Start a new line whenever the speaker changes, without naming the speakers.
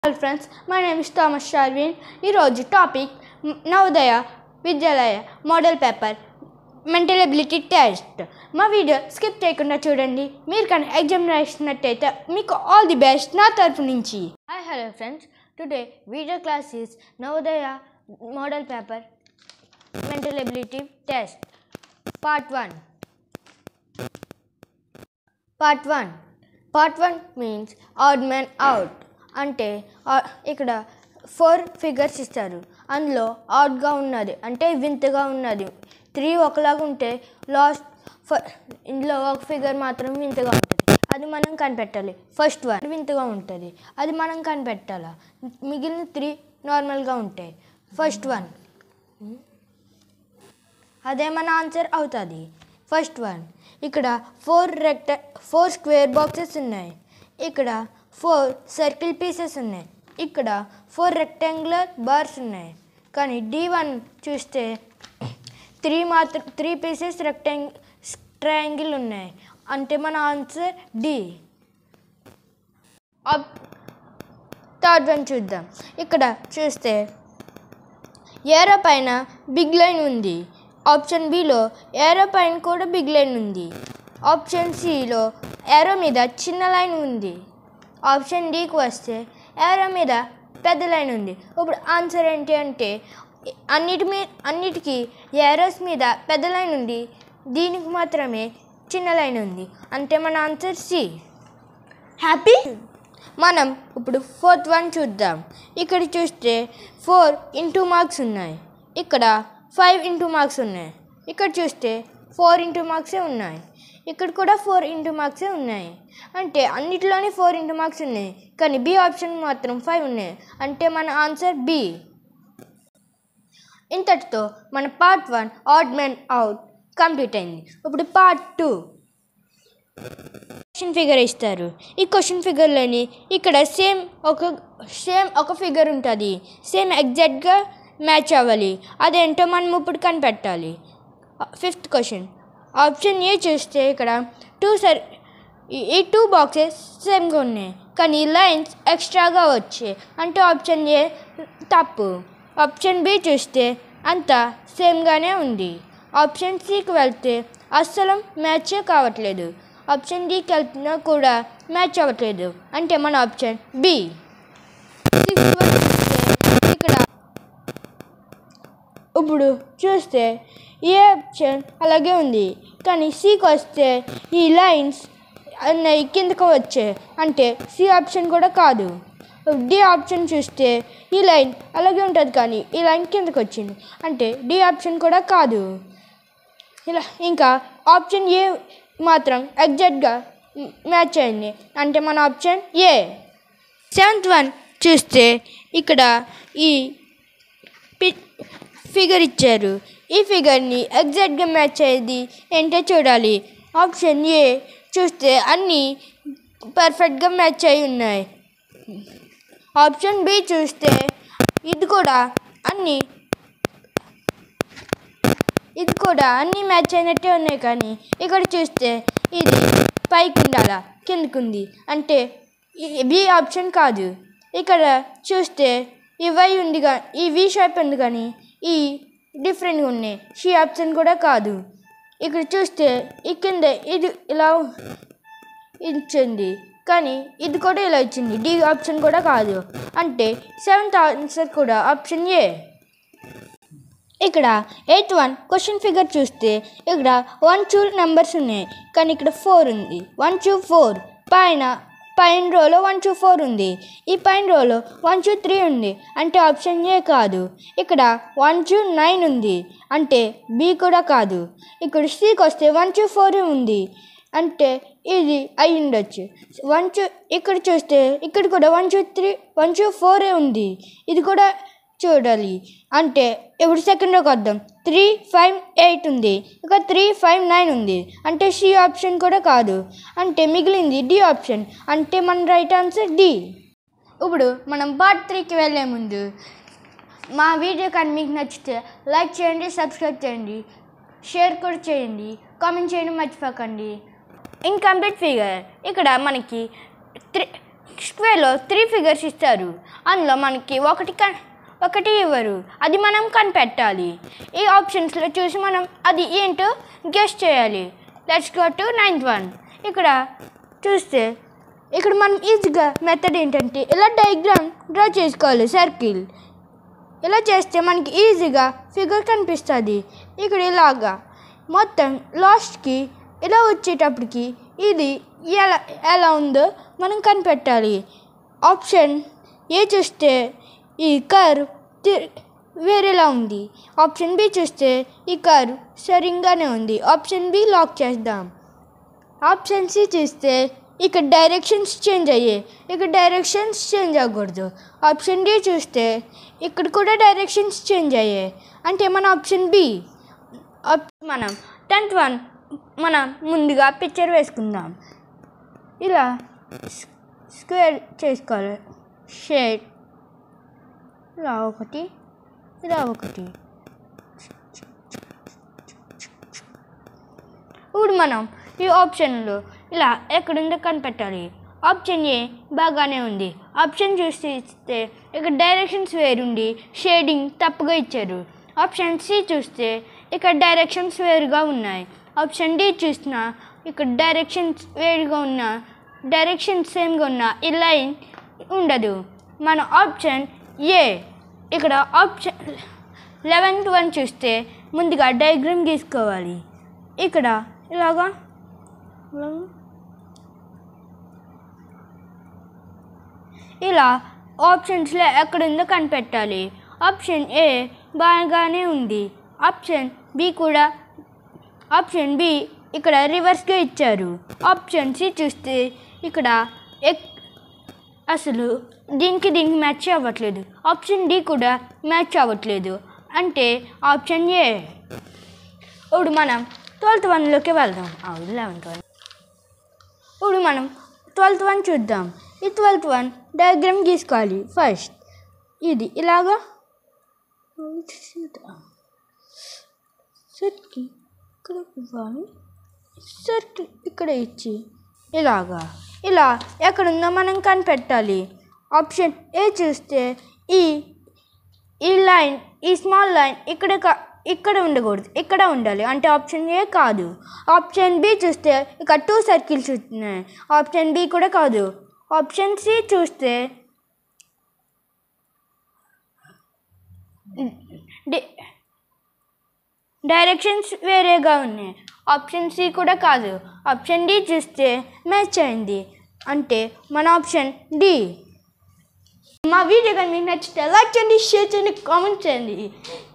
Hello friends, my name is Thomas Sharvin. ఈరోజు topic um, Navodaya Vidyalaya model paper mental ability test మా video skip చేయకుండా చూడండి మీరు కానీ ఎగ్జామ్ రాసినట్టయితే మీకు ఆల్ ది బెస్ట్ నా తరఫు నుంచి hi hello friends today video class is Navodaya model paper mental ability test part one part one part one means odd man out అంటే ఆ- ఇక్కడ ఫోర్ ఫిగర్స్ ఇస్తారు అందులో ఆడ్గా ఉన్నది అంటే వింతగా ఉన్నది త్రీ ఒకలాగా ఉంటే లాస్ట్ ఫ ఇందులో ఒక ఫిగర్ మాత్రం వింతగా ఉంటుంది అది మనం కనిపెట్టాలి ఫస్ట్ వన్ వింతగా ఉంటుంది అది మనం కనిపెట్టాలి మిగిలిన త్రీ నార్మల్గా ఉంటాయి ఫస్ట్ వన్ అదే మన ఆన్సర్ అవుతుంది ఫస్ట్ వన్ ఇక్కడ four rect four square boxes ఉన్నాయి ఇక్కడ ఫోర్ సర్కిల్ పీసెస్ ఉన్నాయి ఇక్కడ ఫోర్ రెక్టాంగులర్ బార్స్ ఉన్నాయి కానీ డి వన్ చూస్తే త్రీ మాత్రం త్రీ పీసెస్ రెక్టాంగ్ ట్రయాంగిల్ ఉన్నాయి అంటే మన ఆన్సర్ డి థర్డ్ వన్ చూద్దాం ఇక్కడ చూస్తే ఏరో పైన బిగ్ లైన్ ఉంది ఆప్షన్ బిలో ఏరో పైన కూడా బిగ్ లైన్ ఉంది ఆప్షన్ సిలో ఏరో మీద చిన్న లైన్ ఉంది ఆప్షన్ డికి వస్తే ఏరో మీద పెద్ద లైన్ ఉంది ఇప్పుడు ఆన్సర్ ఏంటి అంటే అన్నిటి మీ అన్నిటికీ ఏరోస్ మీద పెద్ద లైన్ ఉంది దీనికి మాత్రమే చిన్న లైన్ ఉంది అంటే మన ఆన్సర్ సి హ్యాపీ మనం ఇప్పుడు ఫోర్త్ వన్ చూద్దాం ఇక్కడ చూస్తే ఫోర్ ఇంటూ మార్క్స్ ఉన్నాయి ఇక్కడ ఫైవ్ ఇంటూ మార్క్స్ ఉన్నాయి ఇక్కడ చూస్తే ఫోర్ ఇంటూ మార్క్సే ఉన్నాయి ఇక్కడ కూడా ఫోర్ ఇంటూ మార్క్సే ఉన్నాయి అంటే అన్నిటిలోనే ఫోర్ ఇంటూ మార్క్స్ ఉన్నాయి కానీ బి ఆప్షన్ మాత్రం ఫైవ్ ఉన్నాయి అంటే మన ఆన్సర్ బి ఇంతటితో మన part one odd man out complete అయింది ఇప్పుడు పార్ట్ టూ క్వశ్చన్ ఫిగర్ ఇస్తారు ఈ క్వశ్చన్ ఫిగర్లోని ఇక్కడ సేమ్ ఒక సేమ్ ఒక ఫిగర్ ఉంటుంది సేమ్ ఎగ్జాక్ట్గా మ్యాచ్ అవ్వాలి అదేంటో మనం ఇప్పుడు కనిపెట్టాలి ఫిఫ్త్ క్వశ్చన్ ఆప్షన్ ఏ చూస్తే ఇక్కడ టూ సర్ ఈ- ఈ టూ బాక్సెస్ సేమ్గా ఉన్నాయి కానీ లైన్స్ ఎక్స్ట్రాగా వచ్చాయి అంటే ఆప్షన్ ఏ తప్పు ఆప్షన్ బి చూస్తే అంతా సేమ్గానే ఉంది ఆప్షన్ సికి వెళ్తే అస్సలు మ్యాచే కావట్లేదు ఆప్షన్ డికి వెళ్తున్నా కూడా మ్యాచ్ అవ్వట్లేదు అంటే మన ఆప్షన్ బి సిక్స్త్ వన్ చూస్తే ఇక్కడ ఇప్పుడు చూస్తే ఏ ఆప్షన్ అలాగే ఉంది కానీ సికి వస్తే ఈ లైన్స్ అన్నవి కిందకు వచ్చాయి అంటే సి ఆప్షన్ కూడా కాదు డి ఆప్షన్ చూస్తే ఈ లైన్ అలాగే ఉంటుంది కానీ ఈ లైన్ కిందకు వచ్చింది అంటే డి ఆప్షన్ కూడా కాదు ఇలా ఇంకా ఆప్షన్ ఏ మాత్రం ఎగ్జాక్ట్గా మ్యాచ్ అయింది అంటే మన ఆప్షన్ ఏ సెవెంత్ వన్ చూస్తే ఇక్కడ ఈ పి ఫిగర్ ఇచ్చారు ఈ ఫిగర్ని ఎగ్జాక్ట్గా మ్యాచ్ అయ్యేది ఏంటో చూడాలి ఆప్షన్ ఏ చూస్తే అన్నీ పర్ఫెక్ట్గా మ్యాచ్ అయి ఉన్నాయి ఆప్షన్ బి చూస్తే ఇది కూడా అన్నీ ఇది కూడా అన్నీ మ్యాచ్ అయినట్టే ఉన్నాయి కానీ ఇక్కడ చూస్తే ఇది పైకి ఉండాలా కిందకుంది అంటే ఈ బి ఆప్షన్ కాదు ఇక్కడ చూస్తే ఈ వై ఉంది కా ఈ వి షేప్ ఉంది కానీ ఈ డిఫరెంట్గా ఉన్నాయి షీ ఆప్షన్ కూడా కాదు ఇక్కడ చూస్తే ఈ కింద ఇది ఇలా ఇచ్చింది కానీ ఇది కూడా ఇలా ఇచ్చింది డి ఆప్షన్ కూడా కాదు అంటే సెవెంత్ ఆన్సర్ కూడా ఆప్షన్ ఏ ఇక్కడ ఎయిత్ వన్ క్వశ్చన్ ఫిగర్ చూస్తే ఇక్కడ వన్ టూ నెంబర్స్ ఉన్నాయి కానీ ఇక్కడ ఫోర్ ఉంది వన్ టూ ఫోర్ పైన పైన రోలో వన్ టూ ఫోర్ ఉంది ఈ పైన రోలో వన్ టూ త్రీ ఉంది అంటే ఆప్షన్ ఏ కాదు ఇక్కడ వన్ టూ నైన్ ఉంది అంటే బి కూడా కాదు ఇక్కడ సికి వస్తే వన్ టూ ఫోర్ ఉంది అంటే ఇది అయి ఉండొచ్చు వన్ టూ ఇక్కడ చూస్తే ఇక్కడ కూడా one two three one two ఫోరే ఉంది ఇది కూడా చూడాలి అంటే ఇప్పుడు సెకండ్లోకి వద్దాం త్రీ ఫైవ్ ఎయిట్ ఉంది ఇక త్రీ ఫైవ్ నైన్ ఉంది అంటే సి ఆప్షన్ కూడా కాదు అంటే మిగిలింది డి ఆప్షన్ అంటే మన రైట్ ఆన్సర్ డి ఇప్పుడు మనం పార్ట్ త్రీకి వెళ్ళే ముందు మా వీడియో కానీ మీకు నచ్చితే లైక్ చేయండి సబ్స్క్రైబ్ చేయండి షేర్ కూడా చేయండి కామెంట్ చేయడం మర్చిపోకండి ఇన్కంప్లీట్ ఫిగర్ ఇక్కడ మనకి త్రీ స్క్వేర్లో త్రీ ఫిగర్స్ ఇస్తారు అందులో మనకి ఒకటి కన్ ఒకటి ఇవ్వరు అది మనం కనిపెట్టాలి ఈ ఆప్షన్స్లో చూసి మనం అది ఏంటో గెస్ట్ చేయాలి let's go to ninth one ఇక్కడ చూస్తే ఇక్కడ మనం ఈజీగా మెథడ్ ఏంటంటే ఇలా డయాగ్రామ్ డ్రా చేసుకోవాలి సర్కిల్ ఇలా చేస్తే మనకి ఈజీగా ఫిగర్ కనిపిస్తుంది ఇక్కడ ఇలాగా మొత్తం లాస్ట్కి ఇలా వచ్చేటప్పటికి ఇది ఎలా ఎలా ఉందో మనం కనిపెట్టాలి ఆప్షన్ ఏ చూస్తే ఈ కర్వ్ వేరేలా ఉంది ఆప్షన్ బి చూస్తే ఈ కర్వ్ సరిగ్గానే ఉంది ఆప్షన్ బి లాక్ చేద్దాం ఆప్షన్ సి చూస్తే ఇక్కడ డైరెక్షన్స్ చేంజ్ అయ్యాయి ఇక్కడ డైరెక్షన్స్ చేంజ్ అవ్వకూడదు ఆప్షన్ డి చూస్తే ఇక్కడ కూడా డైరెక్షన్స్ చేంజ్ అయ్యాయి అంటే మన ఆప్షన్ బి మనం టెన్త్ వన్ మనం ముందుగా పిక్చర్ వేసుకుందాం ఇలా స్క్వేర్ చేసుకోవాలి షేడ్ ఇలా ఒకటి ఇలా ఒకటి ఇప్పుడు మనం ఈ ఆప్షన్లో ఇలా ఎక్కడుందో కనిపెట్టాలి ఆప్షన్ ఏ బాగానే ఉంది ఆప్షన్ చూసి ఇస్తే ఇక్కడ డైరెక్షన్స్ వేరుండి షేడింగ్ తప్పుగా ఇచ్చారు ఆప్షన్ సి చూస్తే ఇక్కడ డైరెక్షన్స్ వేరుగా ఉన్నాయి ఆప్షన్ డి చూసినా ఇక్కడ డైరెక్షన్స్ వేరుగా ఉన్న డైరెక్షన్స్ సేమ్గా ఉన్న ఈ లైన్ ఉండదు మన ఆప్షన్ ఏ ఇక్కడ ఆప్షన్ లెవెన్త్ వన్ చూస్తే ముందుగా డయాగ్రామ్ గీసుకోవాలి ఇక్కడ ఇలాగా ఇలాగా. ఇలా ఆప్షన్స్లో ఎక్కడుందో కనిపెట్టాలి ఆప్షన్ ఏ బాగానే ఉంది ఆప్షన్ బి కూడా ఆప్షన్ బి ఇక్కడ రివర్స్గా ఇచ్చారు ఆప్షన్ సి చూస్తే ఇక్కడ ఎక్ అసలు దీనికి దీనికి మ్యాచ్ అవ్వట్లేదు ఆప్షన్ డి కూడా మ్యాచ్ అవ్వట్లేదు అంటే ఆప్షన్ ఏ ఇప్పుడు మనం ట్వెల్త్ వన్లోకి వెళ్దాం లెవెన్త్ వన్ ఇప్పుడు మనం ట్వెల్త్ వన్ చూద్దాం ఈ ట్వెల్త్ వన్ డయాగ్రామ్ గీసుకోవాలి ఫస్ట్ ఇది ఇలాగా సర్కిల్ ఇక్కడ ఇవ్వాలి సర్కిల్ ఇక్కడ ఇచ్చి ఇలాగా ఇలా ఎక్కడుందో మనం కనిపెట్టాలి ఆప్షన్ ఏ చూస్తే ఈ ఈ లైన్ ఈ స్మాల్ లైన్ ఇక్కడ కా- ఇక్కడ ఉండకూడదు ఇక్కడ ఉండాలి అంటే ఆప్షన్ ఏ కాదు ఆప్షన్ బి చూస్తే ఇక్కడ టూ సర్కిల్స్ ఉన్నాయి ఆప్షన్ బి కూడా కాదు ఆప్షన్ సి చూస్తే డి- డైరెక్షన్స్ వేరేగా ఉన్నాయి ఆప్షన్ సి కూడా కాదు ఆప్షన్ డి చూస్తే మ్యాచ్ అయింది అంటే మన ఆప్షన్ డి మా వీడియో కానీ మీకు నచ్చితే లైక్ చేయండి షేర్ చేయండి కామెంట్ చేయండి